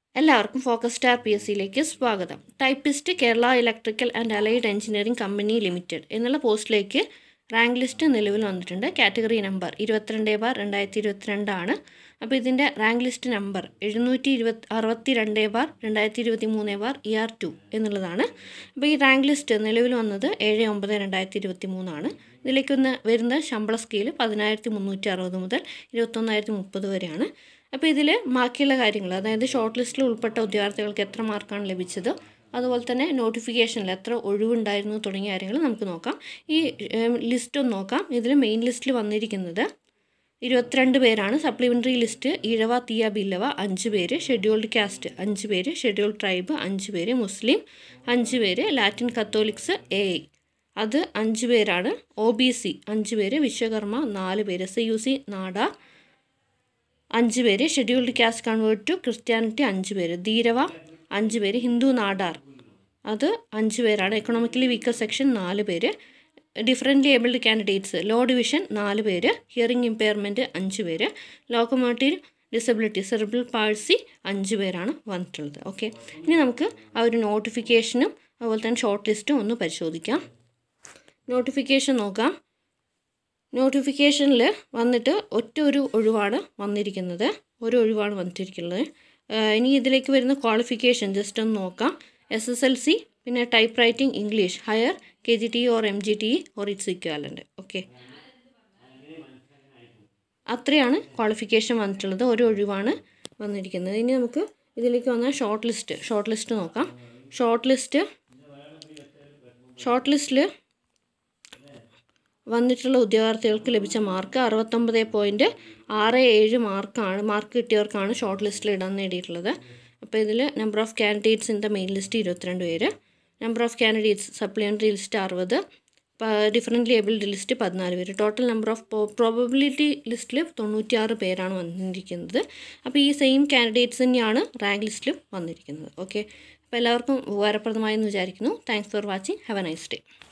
എല്ലാവർക്കും focus star P S സിയിലേക്ക് സ്വാഗതം typist Kerala electrical and allied engineering company limited എന്നുള്ള പോസ്റ്റിലേക്ക് റാങ്ക് ലിസ്റ്റ് നിലവിൽ വന്നിട്ടുണ്ട് കാറ്റഗറി നമ്പർ ഇരുപത്തിരണ്ട് ബാർ രണ്ടായിരത്തി ഇരുപത്തിരണ്ടാണ് അപ്പോൾ ഇതിൻ്റെ റാങ്ക് ലിസ്റ്റ് നമ്പർ എഴുന്നൂറ്റി ഇരുപത്തി അറുപത്തി രണ്ട് ബാർ രണ്ടായിരത്തി ഇരുപത്തി മൂന്ന് ബാർ ഇ ആർ ടു എന്നുള്ളതാണ് അപ്പോൾ ഈ റാങ്ക് ലിസ്റ്റ് നിലവിൽ വന്നത് ഏഴ് ഒമ്പത് രണ്ടായിരത്തി ഇരുപത്തി മൂന്നാണ് ഇതിലേക്ക് വന്ന് വരുന്ന ശമ്പള സ്കെയിൽ പതിനായിരത്തി മുന്നൂറ്റി അറുപത് മുതൽ ഇരുപത്തൊന്നായിരത്തി മുപ്പത് വരെയാണ് അപ്പോൾ ഇതിൽ ബാക്കിയുള്ള കാര്യങ്ങൾ അതായത് ഷോർട്ട് ലിസ്റ്റിൽ ഉൾപ്പെട്ട ഉദ്യോഗാർത്ഥികൾക്ക് എത്ര മാർക്കാണ് ലഭിച്ചത് അതുപോലെ തന്നെ നോട്ടിഫിക്കേഷനിൽ എത്ര ഒഴിവുണ്ടായിരുന്നു തുടങ്ങിയ കാര്യങ്ങൾ നമുക്ക് നോക്കാം ഈ ലിസ്റ്റ് ഒന്ന് നോക്കാം ഇതിൽ മെയിൻ ലിസ്റ്റിൽ വന്നിരിക്കുന്നത് ഇരുപത്തിരണ്ട് പേരാണ് സപ്ലിമെൻ്ററി ലിസ്റ്റ് ഈഴവ തീയ ബില്ലവ അഞ്ച് പേര് ഷെഡ്യൂൾഡ് കാസ്റ്റ് അഞ്ച് പേര് ഷെഡ്യൂൾഡ് ട്രൈബ് അഞ്ച് പേര് മുസ്ലിം അഞ്ച് പേര് ലാറ്റിൻ കത്തോലിക്സ് എ അത് അഞ്ച് പേരാണ് ഒ ബി സി അഞ്ച് പേര് വിശ്വകർമ്മ നാല് പേര് എസ് യു സി നാടാർ അഞ്ച് പേര് scheduled caste converted to Christianity അഞ്ച് പേര് ധീരവ അഞ്ച് പേര് ഹിന്ദു നാടാർ അത് അഞ്ച് പേരാണ് എക്കണോമിക്കലി വീക്കർ സെക്ഷൻ നാല് പേര് differently abled candidates low division നാല് പേര് ഹിയറിംഗ് ഇമ്പയർമെൻറ്റ് അഞ്ച് പേര് ലോക്കോമോട്ടീവ് ഡിസബിലിറ്റി സെറിബ്രൽ പാഴ്സി അഞ്ച് പേരാണ് വന്നിട്ടുള്ളത് ഓക്കെ ഇനി നമുക്ക് ആ ഒരു നോട്ടിഫിക്കേഷനും അതുപോലെ തന്നെ ഷോർട്ട് ലിസ്റ്റും ഒന്ന് പരിശോധിക്കാം നോട്ടിഫിക്കേഷൻ നോക്കാം നോട്ടിഫിക്കേഷനിൽ വന്നിട്ട് ഒറ്റ ഒരു ഒഴിവാണ് വന്നിരിക്കുന്നത് ഒരു ഒഴിവാണ് വന്നിട്ടിരിക്കുന്നത് ഇനി ഇതിലേക്ക് വരുന്ന ക്വാളിഫിക്കേഷൻ ജസ്റ്റ് ഒന്ന് നോക്കാം എസ് എസ് എൽ സി പിന്നെ type writing English higher K G T or M G T or it's equivalent okay അത്രയാണ് ക്വാളിഫിക്കേഷൻ വന്നിട്ടുള്ളത് ഒരു ഒഴിവാണ് വന്നിരിക്കുന്നത് ഇനി നമുക്ക് ഇതിലേക്ക് വന്ന ഷോർട്ട് ലിസ്റ്റ് ഷോർട്ട് ലിസ്റ്റ് നോക്കാം ഷോർട്ട് ലിസ്റ്റ് ഷോർട്ട് ലിസ്റ്റിൽ വന്നിട്ടുള്ള ഉദ്യോഗാർത്ഥികൾക്ക് ലഭിച്ച മാർക്ക് അറുപത്തൊമ്പത് പോയിൻറ്റ് ആറ് ഏഴ് മാർക്കാണ് മാർക്ക് കിട്ടിയവർക്കാണ് ഷോർട്ട് ലിസ്റ്റിൽ ഇടാൻ നേടിയിട്ടുള്ളത് അപ്പോൾ ഇതിൽ number of candidates in the main list ഇരുപത്തിരണ്ട് പേര് number of candidates supplementary list അറുപത് ഡിഫറെൻ്റ്ലി ഏബിൾഡ് ലിസ്റ്റ് പതിനാല് പേര് ടോട്ടൽ നമ്പർ ഓഫ് പ്രോബബിലിറ്റി ലിസ്റ്റിൽ തൊണ്ണൂറ്റിയാറ് പേരാണ് വന്നിരിക്കുന്നത് അപ്പോൾ ഈ സെയിം കാൻഡിഡേറ്റ്സ് തന്നെയാണ് റാങ്ക് ലിസ്റ്റിലും വന്നിരിക്കുന്നത് ഓക്കെ അപ്പോൾ എല്ലാവർക്കും ഉപകാരപ്രദമായെന്ന് വിചാരിക്കുന്നു thanks for watching have a nice day